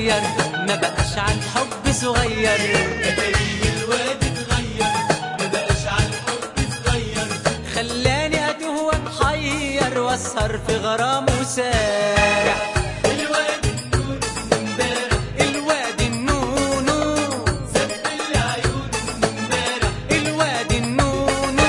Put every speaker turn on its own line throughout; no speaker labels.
اتغير ما بقاش عن حب صغير
أتاريه الواد اتغير ما بقاش على الحب صغير
خلاني اتوه واتحير واسهر في غرام وسارع
الواد النور امبارح
الواد النونو
سبت لي عيونه امبارح
الواد النونو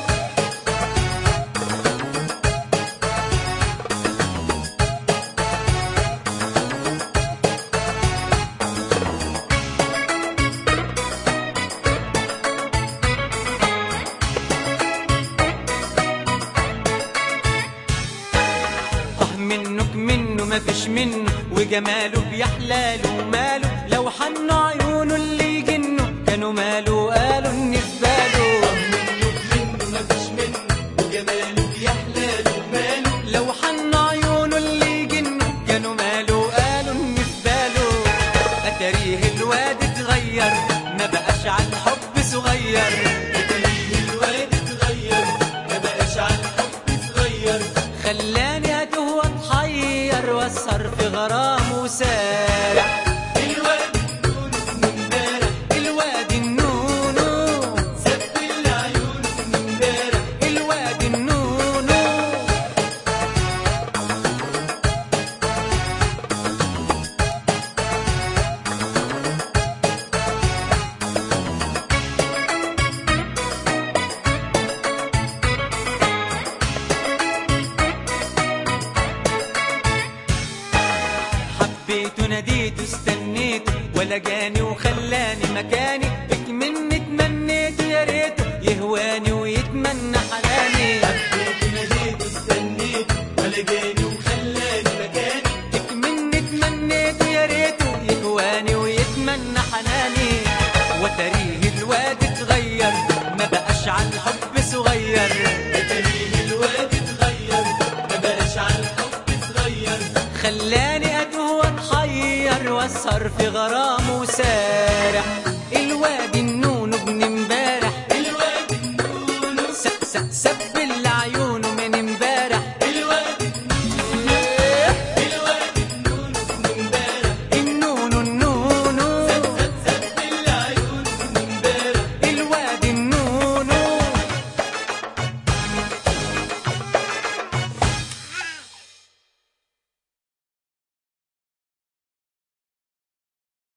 اه منك منه ما فيش منه وجماله بيحلاله وماله لو حنوا عيونه اللي يجنوا كانوا ماله قالوا ان في باله
منه مفيش منه وجماله بيحلاله وماله
لو حنوا عيونه اللي يجنوا كانوا ماله قالوا ان في باله اتاريه الواد اتغير ما بقاش عن حب صغير
أتاريه الواد اتغير ما بقاش على الحب صغير
خلاني اتوه واتحير واسهر في غرام وسارع
الواد النور امبارح
الواد النونو
سبت لي عيونه امبارح
الواد النونو حبيته ناديته استنيته ولا جاني وخلاني مكاني بك مني تمنيته يا ريته يهواني ويتمنى حناني
حبيت ناديته استنيته ولا جاني وخلاني مكاني
بك مني تمنيته يا ريته يهواني ويتمنى حناني وتاريه الواد اتغير ما بقاش عن حب صغير
أتاريه الواد اتغير ما بقاش على الحب صغير
خلاني اتوه واتحير واسهر في غرام وسارع الواد النون ابن